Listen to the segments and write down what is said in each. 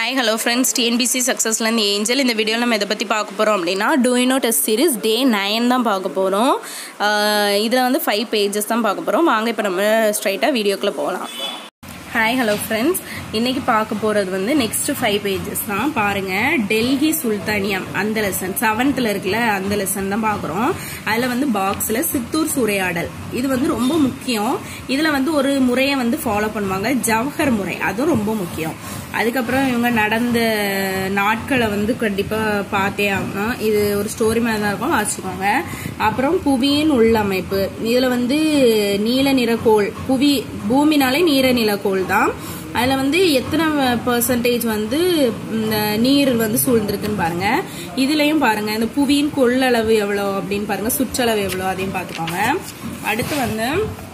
hi hello friends TNPSC சக்ஸஸ்லேருந்து Angel இந்த வீடியோவில் நம்ம இதை பற்றி பார்க்க போகிறோம் அப்படின்னா டூயினோ டெஸ்ட் சீரிஸ் டே நைன் தான் பார்க்க போகிறோம் இதில் வந்து ஃபைவ் பேஜஸ் தான் பார்க்க போகிறோம் வாங்க இப்போ நம்ம ஸ்ட்ரைட்டாக வீடியோக்குள்ளே போகலாம் ஹாய் ஹலோ ஃப்ரெண்ட்ஸ் இன்னைக்கு பார்க்க போகிறது வந்து நெக்ஸ்ட் ஃபைவ் பேஜஸ் தான் பாருங்க டெல்லி சுல்தானியம் அந்த லெசன் செவன்த்தில் இருக்குல்ல அந்த லெசன் தான் பார்க்குறோம் அதில் வந்து பாக்ஸில் சித்தூர் சூறையாடல் இது வந்து ரொம்ப முக்கியம் இதில் வந்து ஒரு முறையை வந்து ஃபாலோ பண்ணுவாங்க ஜவஹர் முறை அதுவும் ரொம்ப முக்கியம் அதுக்கப்புறம் இவங்க நடந்த நாட்களை வந்து கண்டிப்பாக பார்த்தே ஆகணும் இது ஒரு ஸ்டோரி மாதிரி தான் இருக்கும் வாசிச்சுக்கோங்க அப்புறம் புவியின் உள்ளமைப்பு இதில் வந்து நீல நிறக்கோள் புவி பூமினாலே நீல நிலக்கோள் தான் அதில் வந்து எத்தனை பர்சன்டேஜ் வந்து இந்த நீர் வந்து சூழ்ந்திருக்குன்னு பாருங்க இதுலயும் பாருங்க இந்த புவியின் கொள்ளளவு எவ்வளோ அப்படின்னு பாருங்க சுற்றளவு எவ்வளோ அதையும் பார்த்துக்கோங்க அடுத்து வந்து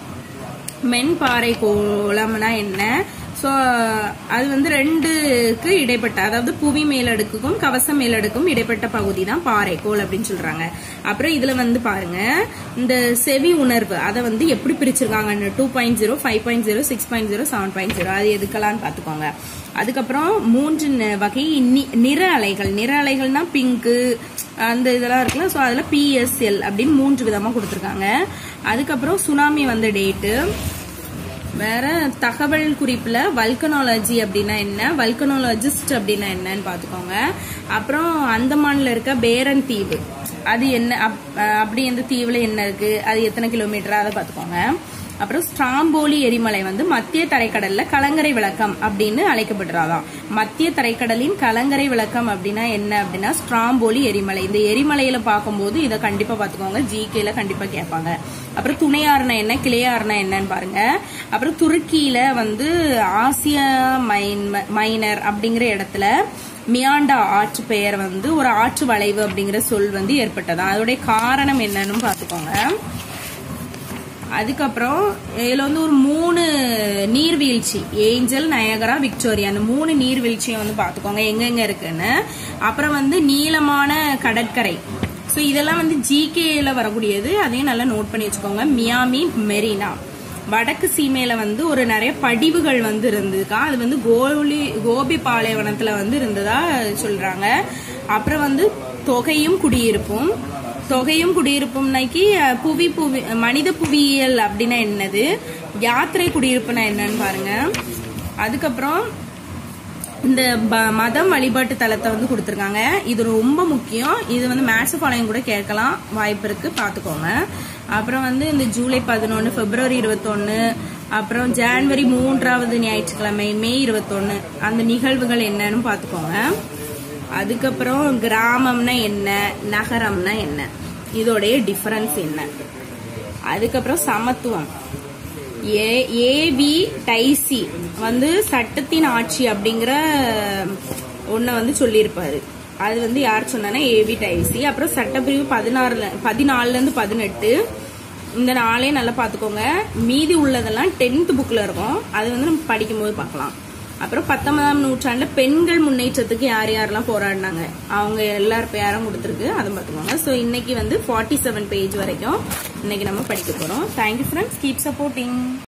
மென்பாறை கோலம்னா என்ன ஸோ அது வந்து ரெண்டுக்கு இடைப்பட்ட அதாவது புவி மேலடுக்குக்கும் கவச மேலடுக்கும் இடைப்பட்ட பகுதி தான் பாறைக்கோள் அப்படின்னு சொல்றாங்க அப்புறம் இதுல வந்து பாருங்க இந்த செவி உணர்வு அதை வந்து எப்படி பிரிச்சிருக்காங்கன்னு two point zero five point zero six point zero seven point zero அது எதுக்கெல்லாம் பார்த்துக்கோங்க அதுக்கப்புறம் மூன்று ந- வகை நி- நிற அலைகள் நிற அலைகள்னா பிங்க்கு அந்த இதெல்லாம் இருக்குல்ல ஸோ அதில் பிஎஸ்எல் அப்படின்னு மூன்று விதமாக கொடுத்துருக்காங்க அதுக்கப்புறம் சுனாமி வந்த டேட்டு வேற தகவல் குறிப்புல வல்கனாலஜி அப்படின்னா என்ன வல்கனாலஜிஸ்ட் அப்படின்னா என்னன்னு பாத்துக்கோங்க அப்புறம் அந்தமான்ல இருக்க பேரன் தீவு அது என்ன அப்- அஹ் அப்படி எந்த தீவுல என்ன இருக்கு அது எத்தனை கிலோமீட்டர் அதை பாத்துக்கோங்க அப்புறம் ஸ்ட்ராம்போலி எரிமலை வந்து மத்திய தரைக்கடல்ல கலங்கரை விளக்கம் அப்படின்னு அழைக்கப்படுறாதாம் மத்திய தரைக்கடலின் கலங்கரை விளக்கம் அப்படின்னா என்ன அப்படின்னா ஸ்ட்ராம்போலி எரிமலை இந்த எரிமலையில பார்க்கும்போது இதை கண்டிப்பா பாத்துக்கோங்க ஜிகேல கண்டிப்பா கேட்பாங்க அப்புறம் துணையாறுனா என்ன கிளையாறுனா என்னன்னு பாருங்க அப்புறம் துருக்கியில வந்து ஆசிய மைன் மைனர் அப்படிங்கிற இடத்துல மியாண்டா ஆற்று பெயர் வந்து ஒரு ஆற்று வளைவு அப்படிங்கிற சொல் வந்து ஏற்பட்டதா அதோடைய காரணம் என்னன்னு பாத்துக்கோங்க அதுக்கப்புறம் இதுல வந்து ஒரு மூணு நீர்வீழ்ச்சி ஏஞ்சல் நயகரா விக்டோரியா அந்த மூணு நீர்வீழ்ச்சியை வந்து பாத்துக்கோங்க எங்கெங்க இருக்குன்னு அப்புறம் வந்து நீளமான கடற்கரை ஸோ இதெல்லாம் வந்து ஜிகேல வரக்கூடியது அதையும் நல்லா நோட் பண்ணி வச்சுக்கோங்க மியாமி மெரினா வடக்கு சீமையில வந்து ஒரு நிறைய படிவுகள் வந்து இருந்ததுக்கா அது வந்து கோலி கோபி பாலைவனத்துல வந்து இருந்ததா சொல்றாங்க அப்புறம் வந்து தொகையும் குடியிருப்பும் தொகையும் குடியிருப்பும்னாக்கி அஹ், புவி புவி மனித புவியியல் அப்படின்னா என்னது யாத்திரை குடியிருப்புனா என்னன்னு பாருங்க அதுக்கப்புறம் இந்த ப- மதம் வழிபாட்டு தலத்தை வந்து கொடுத்துருக்காங்க இது ரொம்ப முக்கியம் இது வந்து மேட்ச் ஃபாலோயிங் கூட கேட்கலாம் வாய்ப்பு இருக்கு பார்த்துக்கோங்க அப்புறம் வந்து இந்த ஜூலை பதினொன்று பிப்ரவரி இருபத்தொன்னு அப்புறம் ஜான்வரி மூன்றாவது ஞாயிற்றுக்கிழமை மே இருபத்தொன்னு அந்த நிகழ்வுகள் என்னன்னு பார்த்துக்கோங்க அதுக்கப்புறம் கிராமம்னா என்ன நகரம்னா என்ன இதோடைய டிஃபரன்ஸ் என்ன அதுக்கப்புறம் சமத்துவம் ஏ ஏவி டைசி வந்து சட்டத்தின் ஆட்சி அப்படிங்கிற ஒன்ன வந்து சொல்லியிருப்பாரு அது வந்து யார் சொன்னா ஏவி டைசி அப்புறம் சட்டப்பிரிவு பதினாறுல பதினாலுல இருந்து பதினெட்டு இந்த நாளே நல்லா பார்த்துக்கோங்க மீதி உள்ளதெல்லாம் டென்த் புக்ல இருக்கும் அது வந்து நம்ம படிக்கும்போது பார்க்கலாம் அப்புறம் பத்தொன்பதாம் நூற்றாண்டுல பெண்கள் முன்னேற்றத்துக்கு யார் யாரெல்லாம் போராடினாங்க அவங்க எல்லார் பேரும் கொடுத்துருக்கு அதை பார்த்துக்கோங்க ஸோ இன்னைக்கு வந்து ஃபார்ட்டி செவன் பேஜ் வரைக்கும் இன்னைக்கு நம்ம படிக்க போறோம் தேங்க்யூ ஃப்ரெண்ட்ஸ் கீப் சப்போர்ட்டிங்